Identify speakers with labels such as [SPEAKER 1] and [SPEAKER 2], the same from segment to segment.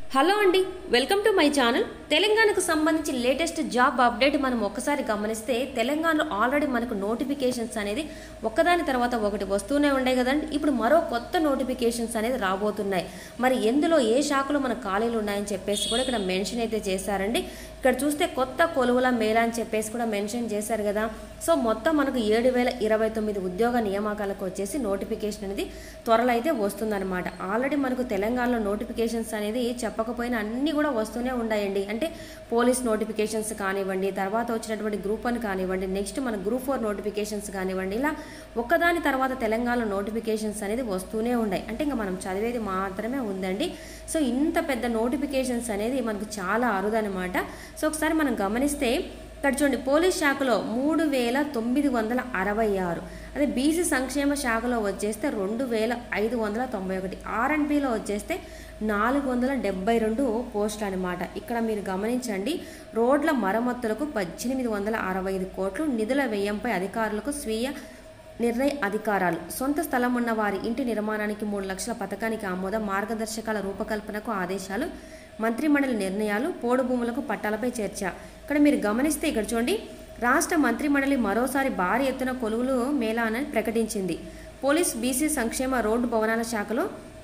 [SPEAKER 1] hello అండి welcome to my channel తెలంగాణకు సంబంధించి లేటెస్ట్ జాబ్ అప్డేట్ మనం ఒక్కసారి గమనిస్తే తెలంగాణలో ఆల్రెడీ మనకు నోటిఫికేషన్స్ అనేది ఒకదాని తర్వాత ఒకటి వస్తూనే ఉండే కదండి ఇప్పుడు మరో కొత్త నోటిఫికేషన్స్ అనేది రాబోతున్నాయి మరి ఎందులో ఏ శాఖలో మన ఖాళీలు ఉన్నాయని చెప్పేసి కూడా ఇక్కడ మెన్షన్ అయితే చేశారండి ఇక్కడ చూస్తే కొత్త కొలువుల మేళ అని చెప్పేసి కూడా మెన్షన్ చేశారు కదా సో మొత్తం మనకు ఏడు వేల ఇరవై తొమ్మిది ఉద్యోగ నియామకాలకు వచ్చేసి నోటిఫికేషన్ అనేది త్వరలో అయితే వస్తుందన్నమాట ఆల్రెడీ మనకు తెలంగాణలో నోటిఫికేషన్స్ అనేది చెప్పకపోయినా అన్నీ కూడా వస్తూనే ఉన్నాయండి అంటే పోలీస్ నోటిఫికేషన్స్ కానివ్వండి తర్వాత వచ్చినటువంటి గ్రూప్ వన్ కానివ్వండి నెక్స్ట్ మన గ్రూప్ ఫోర్ నోటిఫికేషన్స్ కానివ్వండి ఇలా ఒక్కదాని తర్వాత తెలంగాణలో నోటిఫికేషన్స్ అనేది వస్తూనే ఉన్నాయి అంటే ఇంకా మనం చదివేది మాత్రమే ఉందండి సో ఇంత పెద్ద నోటిఫికేషన్స్ అనేది మనకు చాలా అరుదనమాట సో ఒకసారి మనం గమనిస్తే ఇక్కడ చూడండి పోలీస్ శాఖలో మూడు వేల తొమ్మిది వందల అరవై ఆరు అదే బీసీ సంక్షేమ శాఖలో వచ్చేస్తే రెండు వేల ఐదు వందల తొంభై ఒకటి ఆర్ఎండ్బిలో వచ్చేస్తే నాలుగు వందల డెబ్బై రెండు పోస్టులు అనమాట ఇక్కడ మీరు గమనించండి రోడ్ల మరమ్మతులకు పద్దెనిమిది వందల అరవై ఐదు కోట్లు నిధుల వ్యయంపై అధికారులకు స్వీయ నిర్ణయ అధికారాలు సొంత స్థలం ఉన్న వారి ఇంటి నిర్మాణానికి మూడు లక్షల పథకానికి ఆమోదం మార్గదర్శకాల రూపకల్పనకు ఆదేశాలు మంత్రిమండలి నిర్ణయాలు పోడు భూములకు పట్టాలపై చర్చ ఇక్కడ మీరు గమనిస్తే ఇక్కడ చూడండి రాష్ట్ర మంత్రిమండలి మరోసారి భారీ ఎత్తున కొలువులు మేళానని ప్రకటించింది పోలీస్ బీసీ సంక్షేమ రోడ్డు భవనాల శాఖలో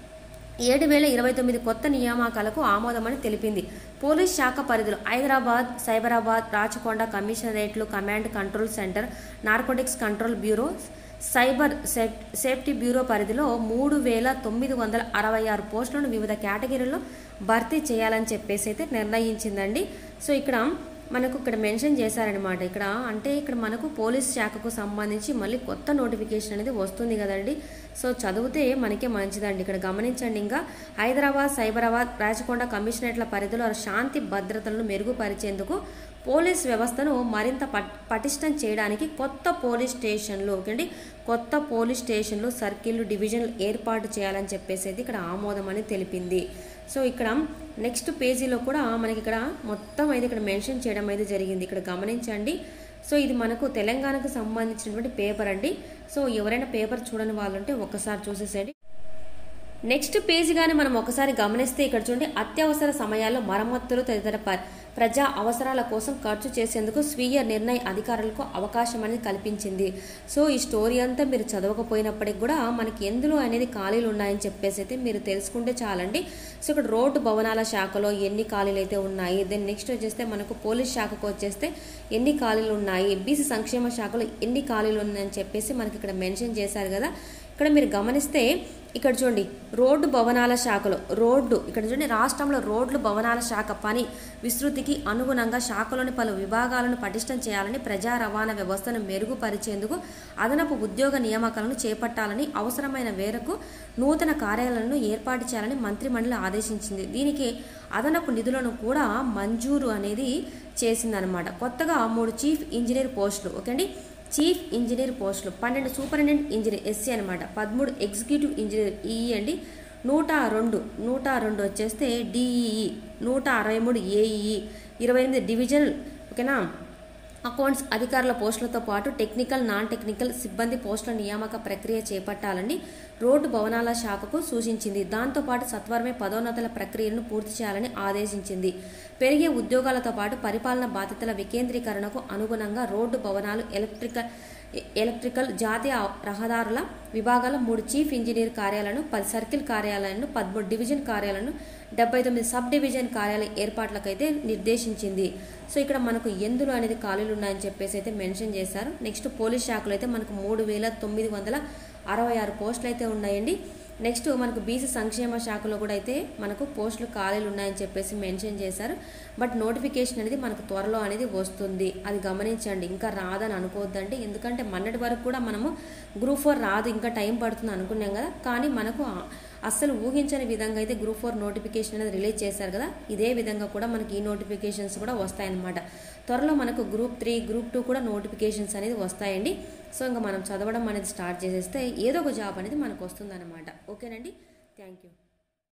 [SPEAKER 1] ఏడు వేల ఇరవై తొమ్మిది కొత్త నియామకాలకు ఆమోదమని తెలిపింది పోలీస్ శాఖ పరిధిలో హైదరాబాద్ సైబరాబాద్ రాచకొండ కమిషనరేట్లు command control centre narcotics control bureau cyber safe safety bureau పరిధిలో మూడు వేల తొమ్మిది వందల అరవై ఆరు పోస్టులను వివిధ కేటగిరీల్లో భర్తీ చేయాలని చెప్పేసి అయితే నిర్ణయించిందండి సో ఇక్కడ మనకు ఇక్కడ మెన్షన్ చేశారనమాట ఇక్కడ అంటే ఇక్కడ మనకు పోలీస్ శాఖకు సంబంధించి మళ్ళీ కొత్త నోటిఫికేషన్ అనేది వస్తుంది కదండి సో చదివితే మనకే మంచిదండి ఇక్కడ గమనించండి ఇంకా హైదరాబాద్ సైబరాబాద్ రాచకొండ కమిషనరేట్ల పరిధిలో శాంతి భద్రతలను మెరుగుపరిచేందుకు పోలీస్ వ్యవస్థను మరింత పటిష్టం చేయడానికి కొత్త పోలీస్ స్టేషన్లు ఓకేండి కొత్త పోలీస్ స్టేషన్లు సర్కిల్లు డివిజన్లు ఏర్పాటు చేయాలని చెప్పేసి అయితే ఇక్కడ ఆమోదం అని తెలిపింది సో ఇక్కడ నెక్స్ట్ పేజీలో కూడా మనకి ఇక్కడ మొత్తం అయితే ఇక్కడ మెన్షన్ చేయడం అయితే జరిగింది ఇక్కడ గమనించండి సో ఇది మనకు తెలంగాణకు సంబంధించినటువంటి పేపర్ అండి సో ఎవరైనా పేపర్ చూడని వాళ్ళు ఉంటే ఒక్కసారి చూసేసేయండి నెక్స్ట్ పేజీ కానీ మనం ఒకసారి గమనిస్తే ఇక్కడ చూడండి అత్యవసర సమయాల్లో మరమ్మతులు తదితర ప్రజా అవసరాల కోసం ఖర్చు చేసేందుకు స్వీయ నిర్ణయ అధికారులకు అవకాశం అనేది కల్పించింది సో ఈ స్టోరీ అంతా మీరు చదవకపోయినప్పటికి కూడా మనకి ఎందులో అనేది ఖాళీలు ఉన్నాయని చెప్పేసి అయితే మీరు తెలుసుకుంటే చాలండి సో ఇక్కడ రోడ్డు భవనాల శాఖలో ఎన్ని ఖాళీలు అయితే ఉన్నాయి దెన్ నెక్స్ట్ వచ్చేస్తే మనకు పోలీస్ శాఖకు వచ్చేస్తే ఎన్ని ఖాళీలు ఉన్నాయి బీసీ సంక్షేమ శాఖలో ఎన్ని ఖాళీలు ఉన్నాయని చెప్పేసి మనకి ఇక్కడ మెన్షన్ చేశారు కదా ఇక్కడ మీరు గమనిస్తే ఇక్కడ చూడండి రోడ్డు భవనాల శాఖలో రోడ్డు ఇక్కడ చూడండి రాష్ట్రంలో రోడ్లు భవనాల శాఖ పని విస్తృతికి అనుగుణంగా శాఖలోని పలు విభాగాలను పటిష్టం చేయాలని ప్రజా రవాణా వ్యవస్థను మెరుగుపరిచేందుకు అదనపు ఉద్యోగ నియామకాలను చేపట్టాలని అవసరమైన మేరకు నూతన కార్యాలయాలను ఏర్పాటు చేయాలని మంత్రిమండలి ఆదేశించింది దీనికి అదనపు నిధులను కూడా మంజూరు అనేది చేసిందనమాట కొత్తగా మూడు చీఫ్ ఇంజనీర్ పోస్టులు ఓకే అండి చీఫ్ ఇంజనీర్ పోస్టులు పన్నెండు సూపరింటెండెంట్ ఇంజనీర్ ఎస్సీ అనమాట పదమూడు ఎగ్జిక్యూటివ్ ఇంజనీర్ ఈఈ అండి నూట రెండు నూట రెండు వచ్చేస్తే డిఈఈ నూట అరవై మూడు ఏఈఈ ఇరవై ఎనిమిది డివిజనల్ ఓకేనా అకౌంట్స్ అధికారుల పోస్టులతో పాటు టెక్నికల్ నాన్ టెక్నికల్ సిబ్బంది పోస్టుల నియామక ప్రక్రియ చేపట్టాలని రోడ్డు భవనాల శాఖకు సూచించింది దాంతోపాటు సత్వరమే పదోన్నతుల ప్రక్రియను పూర్తి చేయాలని ఆదేశించింది పెరిగే ఉద్యోగాలతో పాటు పరిపాలన బాధ్యతల వికేంద్రీకరణకు అనుగుణంగా రోడ్డు భవనాలు ఎలక్ట్రికల్ ఎలక్ట్రికల్ జాతీయ రహదారుల విభాగాల మూడు చీఫ్ ఇంజనీర్ కార్యాలయాలను పది సర్కిల్ కార్యాలయాలను పదమూడు డివిజన్ కార్యాలయాలను డెబ్బై తొమ్మిది సబ్ డివిజన్ కార్యాలయ ఏర్పాట్లకైతే నిర్దేశించింది సో ఇక్కడ మనకు ఎందులో అనేది ఖాళీలు ఉన్నాయని చెప్పేసి అయితే మెన్షన్ చేశారు నెక్స్ట్ పోలీస్ శాఖలో అయితే మనకు మూడు వేల తొమ్మిది వందల అరవై ఆరు పోస్టులు అయితే ఉన్నాయండి నెక్స్ట్ మనకు బీసీ సంక్షేమ శాఖలో కూడా అయితే మనకు పోస్టులు ఖాళీలు ఉన్నాయని చెప్పేసి మెన్షన్ చేశారు బట్ నోటిఫికేషన్ అనేది మనకు త్వరలో అనేది వస్తుంది అది గమనించండి ఇంకా రాదని అనుకోవద్దండి ఎందుకంటే మొన్నటి వరకు కూడా మనము గ్రూప్ ఫోర్ రాదు ఇంకా టైం పడుతుంది అనుకున్నాం కదా కానీ మనకు అస్సలు ఊహించని విధంగా అయితే గ్రూప్ ఫోర్ నోటిఫికేషన్ అనేది రిలీజ్ చేశారు కదా ఇదే విధంగా కూడా మనకి ఈ నోటిఫికేషన్స్ కూడా వస్తాయన్నమాట త్వరలో మనకు గ్రూప్ త్రీ గ్రూప్ టూ కూడా నోటిఫికేషన్స్ అనేది వస్తాయండి సో ఇంకా మనం చదవడం అనేది స్టార్ట్ చేసేస్తే ఏదో ఒక జాబ్ అనేది మనకు వస్తుందన్నమాట ఓకేనండి థ్యాంక్ యూ